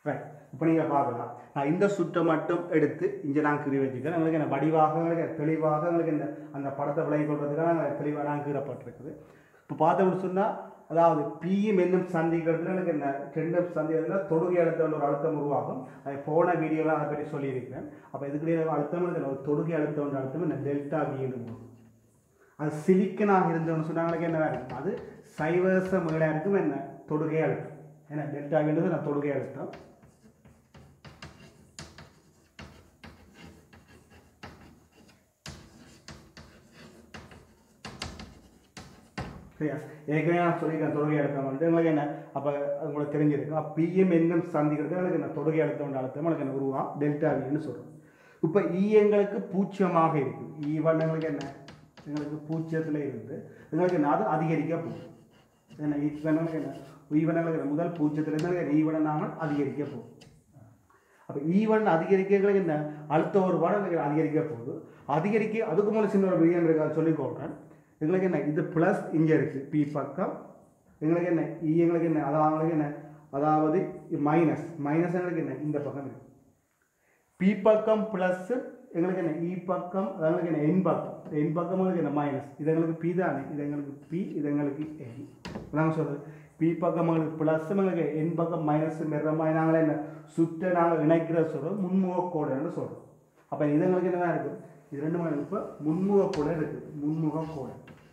right இப்போ நீங்கள் பார்க்கலாம் நான் இந்த சுற்றை மட்டும் எடுத்து இங்கே நான் கீறி வச்சுக்கிறேன் உங்களுக்கு என்ன வடிவாக உங்களுக்கு தெளிவாக உங்களுக்கு இந்த அந்த படத்தை விளங்கி கொள்றதுக்காக நான் தெளிவாக நான் கீறப்பட்டிருக்குது இப்போ பார்த்தோம்னு சொன்னால் அதாவது பியும் என்னும் சந்திக்கிறதுல எனக்கு என்ன ரெண்டும் சந்திக்கிறதுல தொடுகை அழுத்தம் ஒரு அழுத்தம் உருவாகும் அது போன வீடியோலாம் அதை பற்றி சொல்லியிருக்கிறேன் அப்போ இதுக்கிடையே அழுத்தம் இருக்குது ஒரு தொடுகை அழுத்தம் ஒன்று அழுத்தம் என்ன டெல்டா வின்னு போகும் அது சிலிக்கனாக இருந்தோம்னு சொன்னாங்களுக்கு என்ன இருக்கும் அது சைவச மேலாக இருக்கும் என்ன தொடுகை அழுத்தம் ஏன்னா டெல்டா வின்றது நான் தொடுகை அழுத்தம் சரியா ஏற்கனவே நான் சொல்லியிருக்கேன் தொடுகை அழுத்தம் வந்து உங்களுக்கு என்ன அப்போ உங்களுக்கு தெரிஞ்சிருக்கும் பிஎம் என்னும் சந்திக்கிறது உங்களுக்கு என்ன தொடுகை அழுத்தம் அழுத்தம் உங்களுக்கு என்ன உருவாம் டெல்டா வின்னு சொல்கிறோம் இப்போ இ எங்களுக்கு பூச்சியமாக இருக்குது ஈ எங்களுக்கு என்ன எங்களுக்கு பூச்சியத்தில் இருந்து எங்களுக்கு என்ன அது அதிகரிக்க போகும் என்ன ஈவனங்களுக்கு என்ன ஈவனங்களுக்கு என்ன முதல் பூச்சியத்திலிருந்து ஈவனை நாங்கள் அதிகரிக்க போகும் அப்போ ஈவன் அதிகரிக்கிறதுக்கு என்ன அடுத்த ஒரு வாரம் எங்களுக்கு அதிகரிக்க போகுது அதிகரிக்க அதுக்கு மேலே சின்ன ஒரு விஷயம் இருக்கு அதை சொல்லிக் கொள்கிறேன் எங்களுக்கு என்ன இது ப்ளஸ் இங்கே இருக்குது பி பக்கம் எங்களுக்கு என்ன இ எங்களுக்கு என்ன அதாவது எங்களுக்கு என்ன அதாவது மைனஸ் மைனஸ் எங்களுக்கு என்ன இந்த பக்கம் இருக்கு பி பக்கம் ப்ளஸ் எங்களுக்கு என்ன இ பக்கம் அது எங்களுக்கு என்ன என் பக்கம் என் பக்கம் எங்களுக்கு என்ன மைனஸ் இது எங்களுக்கு பி தானே இது எங்களுக்கு பி இது எங்களுக்கு என் நாங்கள் சொல்கிறது பி பக்கம் எங்களுக்கு ப்ளஸ் எங்களுக்கு என் பக்கம் மைனஸ் மெற மாதிரி நாங்கள் என்ன சுற்ற நாங்கள் இணைக்கிற சொல்கிறோம் முன்முகக்கோடுன்னு சொல்கிறோம் அப்போ இது எங்களுக்கு என்ன இருக்குது இது ரெண்டு மாதிரி இப்போ முன்முகக்கோடு இருக்குது முன்முகக்கோடு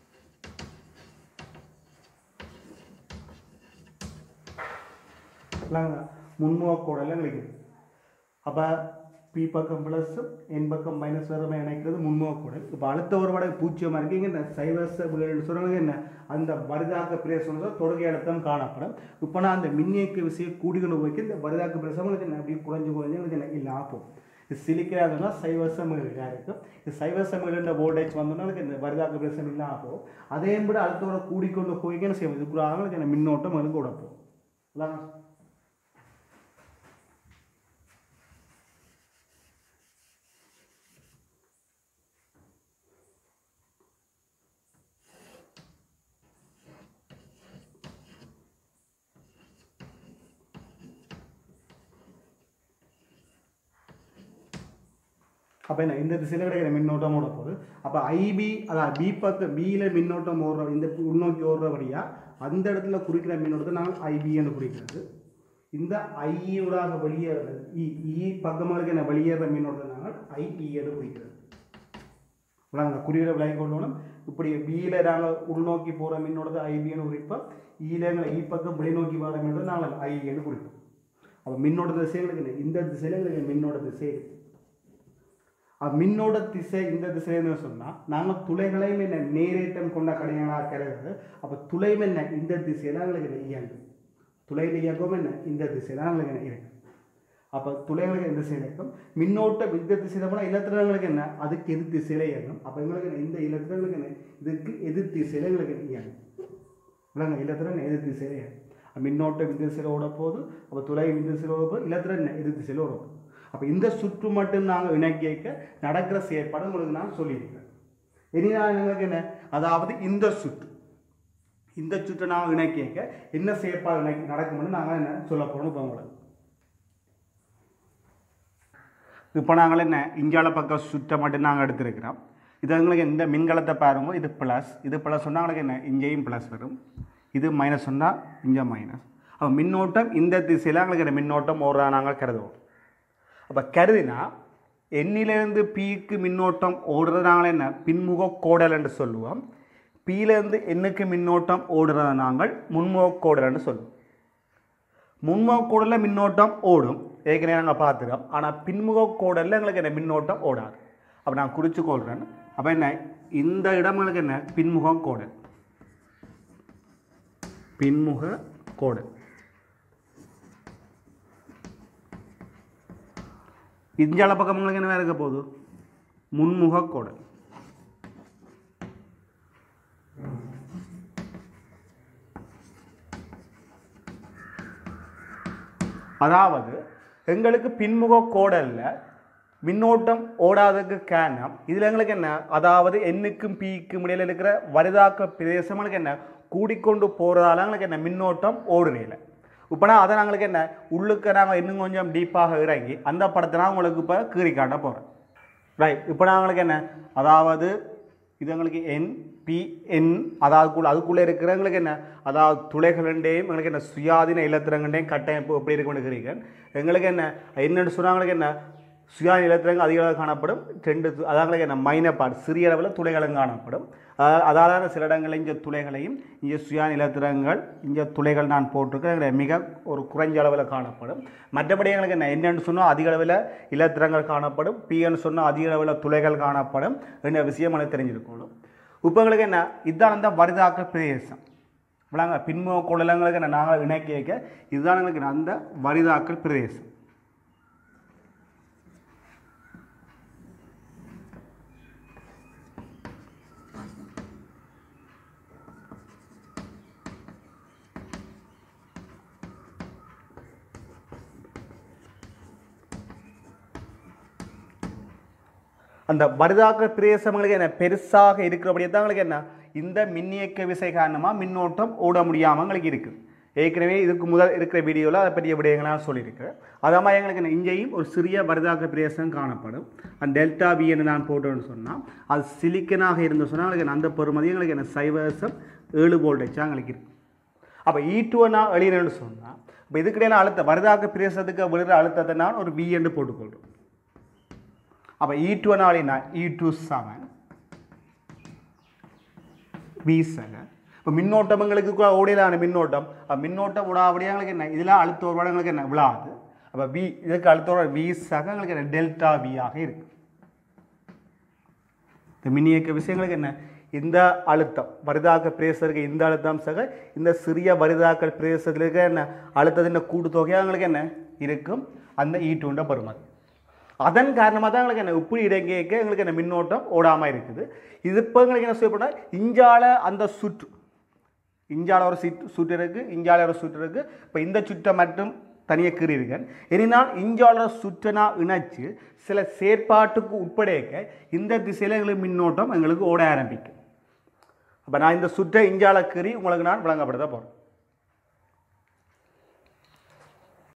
இல்லைங்க முன்முகக்கோடெல்லாம் எங்களுக்கு அப்போ பி பக்கம் ப்ளஸ்ஸும் என் பக்கம் மைனஸ் வரமே இணைக்கிறது முன்முகக்கூடல் இப்போ அடுத்த ஒரு வடை பூஜ்ஜியமாக இருக்கு இங்கே இந்த சைவச விளையாட்டு சொல்கிறது என்ன அந்த வரிதாக்க பிரேசம் தொடுகை அழுத்தம் காணப்படும் இப்போ நான் அந்த மின்னியக்க விசையை கூடிக்கொண்டு போய்க்கு இந்த வரிதாக்க பிரேசம் உங்களுக்கு என்ன அப்படியே குறைஞ்சு குறைஞ்சு உங்களுக்கு என்ன இல்லை ஆப்போம் இது சிலிக்கிறாதுன்னா சைவச மிகழாக இருக்கும் இது சைவச மிகழ்ந்த வோல்டேஜ் வந்தோன்னா எனக்கு இந்த வரிதாக்க பிரேசம் இல்லை ஆப்போம் அதே விட அடுத்த ஒரு கூடிக்கொண்டு போய்க்கு என்ன செய்வோம் இதுக்குள்ள அவங்களுக்கு என்ன மின்னோட்டம் எனக்கு உடப்போம் இல்லை அப்போ என்ன இந்த திசையில் கிடைக்கிற மின்னோட்டம் ஓட போகுது அப்போ ஐபி அதான் பி பக்கம் பியில் மின்னோட்டம் ஓடுற இந்த உள்நோக்கி ஓடுற வழியாக அந்த இடத்துல குறிக்கிற மின்னோட்டத்தை நாங்கள் ஐபின்னு குறிக்கிறது இந்த ஐயோடாக வெளியேறது இ இ பக்கமாக என்ன வெளியேற மின்னோட்டத்தை நாங்கள் ஐஇன்னு குறிக்கிறது நாங்கள் குறியிட விளங்கி கொள்ளணும் இப்படி பியில் நாங்கள் உள்நோக்கி போகிற மின்னோட்டத்தை ஐபின்னு குறிப்போம் ஈல எங்களை இ பக்கம் வெளிநோக்கி போகிற மின்னோட்டத்தை நாங்கள் ஐன்னு குறிப்போம் அப்போ மின்னோட்ட திசைகளுக்கு என்ன இந்த திசையில் எங்களுக்கு மின்னோட்ட திசை இருக்கு அப்ப மின்னோட திசை இந்த திசைன்னு சொன்னால் நாங்கள் துளைகளையும் என்ன நேரேற்றம் கொண்ட கடைகளாக கருது அப்போ துளையும் என்ன இந்த திசையில் எங்களுக்கு என்ன இயங்கும் துளையில் இயக்கம் என்ன இந்த திசையில் எங்களுக்கு என்ன இருக்கு அப்போ துளைகளுக்கு எந்த திசையில் இருக்கும் மின்னோட்டம் இந்த திசையில் போனால் இலத்திரங்களுக்கு என்ன அதுக்கு எதிர் திசையில இயங்கும் அப்போ எங்களுக்கு என்ன இந்த இலத்திரங்களுக்கு என்ன இதுக்கு எதிர் திசையில் எங்களுக்கு என்ன இயங்கும் இல்லைங்க இலத்திரன் எதிர் திசையில இயங்கும் அப்ப மின்னோட்டம் இந்த திசையில் ஓட போகுது அப்போ துளை இந்த திசையில் ஓட போகுது இலத்திரன் என்ன எதிர் திசையில் ஓட போகுது அப்போ இந்த சுற்று மட்டும் நாங்கள் இணைக்க நடக்கிற செயற்பாடு உங்களுக்கு நான் சொல்லியிருக்கேன் இனி நான் எங்களுக்கு என்ன அதாவது இந்த சுற்று இந்த சுற்றை நாங்கள் இணைக்க என்ன செயற்பாடு இணை- நடக்கும்னு நாங்கள் என்ன சொல்ல போகிறோம் இப்போ உங்களுக்கு இப்போ நாங்கள் என்ன இங்கால பக்கம் சுற்றை மட்டும் நாங்கள் எடுத்திருக்கிறோம் இது எங்களுக்கு இந்த மின்கலத்தை பாருங்க இது ப்ளஸ் இது ப்ளஸ் சொன்னால் எங்களுக்கு என்ன இங்கேயும் ப்ளஸ் வரும் இது மைனஸ் சொன்னால் இங்கே மைனஸ் அப்போ மின்னோட்டம் இந்த திசையில் எங்களுக்கு என்ன மின்னோட்டம் ஓடுறா நாங்கள் கருதுவோம் அப்போ கருதினா எண்ணிலேருந்து பிக்கு மின்னோட்டம் ஓடுறதுனால என்ன பின்முக கோடல் என்று சொல்லுவோம் பியிலேருந்து எண்ணுக்கு மின்னோட்டம் ஓடுறதை நாங்கள் முன்முக கோடல் என்று சொல்லுவோம் முன்முக கோடலில் மின்னோட்டம் ஓடும் ஏற்கனவே நாங்கள் பார்த்துக்கிறோம் ஆனால் பின்முக கோடலில் எங்களுக்கு என்ன மின்னோட்டம் ஓடாது அப்போ நான் குறித்து கொள்கிறேன் அப்போ என்ன இந்த இடம் எங்களுக்கு என்ன பின்முக கோடல் பின்முக கோடல் இந்தியாவில் பக்கம் உங்களுக்கு என்ன இருக்க போகுது முன்முக கோடல் அதாவது எங்களுக்கு பின்முக கோடல்ல மின்னோட்டம் ஓடாததுக்கு காரணம் இதில் எங்களுக்கு என்ன அதாவது எண்ணுக்கும் பிக்கும் இடையில இருக்கிற வரிதாக்க பிரதேசம் எங்களுக்கு என்ன கூடிக்கொண்டு போகிறதால எங்களுக்கு என்ன மின்னோட்டம் ஓடுறதில்ல இப்போனா அதை நாங்களுக்கு என்ன உள்ளுக்கு நாங்கள் இன்னும் கொஞ்சம் டீப்பாக இறங்கி அந்த படத்தை நான் உங்களுக்கு இப்போ கீறி காட்ட போகிறேன் ரைட் இப்போ நாங்களுக்கு என்ன அதாவது இது எங்களுக்கு என் பி என் அதாவது அதுக்குள்ளே இருக்கிறவங்களுக்கு என்ன அதாவது துளைகளண்டையும் எங்களுக்கு என்ன சுயாதீன இலத்திரங்கண்டையும் கட்டமைப்பு எப்படி இருக்குன்னு இருக்கிறீங்க எங்களுக்கு என்ன என்னென்னு சொன்னாங்களுக்கு என்ன சுயாதீன இலத்திரங்கள் அதிக அளவில் காணப்படும் ரெண்டு து- அதாவது என்ன மைனர் பார்ட் சிறிய அளவில் துளைகளும் காணப்படும் அதாவது அதான சில இடங்களில் இங்கே துளைகளையும் இங்கே சுயா நிலத்திரங்கள் இங்கே துளைகள் நான் போட்டிருக்கேன் எங்களுக்கு மிக ஒரு குறைஞ்ச அளவில் காணப்படும் மற்றபடி எங்களுக்கு என்ன என்னென்னு சொன்னால் அதிக அளவில் இலத்திரங்கள் காணப்படும் பின்னு சொன்னால் அதிக அளவில் துளைகள் காணப்படும் என்ற விஷயம் எனக்கு தெரிஞ்சிருக்கணும் இப்போ எங்களுக்கு என்ன இதுதான் அந்த வரிதாக்க பிரதேசம் விளாங்க பின்முக குழலங்களுக்கு என்ன நாங்கள் இணைக்க வைக்க இதுதான் எங்களுக்கு அந்த வரிதாக்கல் பிரதேசம் அந்த பரிதாக்க பிரதேசங்களுக்கு என்ன பெருசாக இருக்கிறபடியே தான் எங்களுக்கு என்ன இந்த மின்னியக்க விசை காரணமாக மின்னோட்டம் ஓட முடியாமல் எங்களுக்கு இருக்குது ஏற்கனவே இதுக்கு முதல் இருக்கிற வீடியோவில் அதை பற்றிய விடயங்களாக சொல்லியிருக்கிறேன் அதே மாதிரி எங்களுக்கு என்ன இங்கேயும் ஒரு சிறிய பரிதாக்க பிரதேசம் காணப்படும் அந்த டெல்டா வி என்று நான் போட்டோன்னு சொன்னால் அது சிலிக்கனாக இருந்து சொன்னால் எங்களுக்கு என்ன அந்த பெருமதி எங்களுக்கு என்ன சைவசம் ஏழு வோல்டேஜாக எங்களுக்கு இருக்கு அப்போ ஈ டூனா எழுதினு சொன்னால் இப்போ இதுக்கிடையில அழுத்த வருதாக்க பிரதேசத்துக்கு விழுற அழுத்தத்தை நான் ஒரு வி என்று போட்டுக்கொள்கிறோம் அப்போ இ டூ நாளினா E two seven V seven இப்போ மின்னோட்டம் எங்களுக்கு கூட ஓடியலான மின்னோட்டம் அப்ப மின்னோட்டம் விடாபடியாக எங்களுக்கு என்ன இதில் அழுத்த ஒரு எங்களுக்கு என்ன விழாது அப்போ வி இதுக்கு அழுத்த ஒரு வி சக எங்களுக்கு என்ன டெல்டா வியாக இருக்கு இந்த மின்னியக்க விஷயங்களுக்கு என்ன இந்த அழுத்தம் வரிதாக்க பிரேசருக்கு இந்த அழுத்தம் சக இந்த சிறிய வரிதாக்கல் பிரேசத்தில் இருக்க என்ன அழுத்தத்தின் கூட்டுத்தொகையாக எங்களுக்கு என்ன இருக்கும் அந்த ஈட்டுண்ட பருமதி அதன் காரணமாக தான் எங்களுக்கு என்ன இப்படி இடங்கேக்க எங்களுக்கு என்ன மின்னோட்டம் ஓடாமல் இருக்குது இது இப்போ எங்களுக்கு என்ன செய்யப்பட்டா இஞ்சால அந்த சுற்று இஞ்சால ஒரு சுற்று சுற்று இருக்குது இஞ்சால ஒரு சுற்று இருக்குது இப்போ இந்த சுற்றை மட்டும் தனியாக கீறியிருக்கேன் இனி நான் இஞ்சால சுற்றை நான் இணைச்சு சில செயற்பாட்டுக்கு உட்படைக்க இந்த திசையில் எங்களுக்கு மின்னோட்டம் எங்களுக்கு ஓட ஆரம்பிக்கும் அப்போ நான் இந்த சுற்றை இஞ்சால கீறி உங்களுக்கு நான் விளங்கப்படுத்த போகிறேன்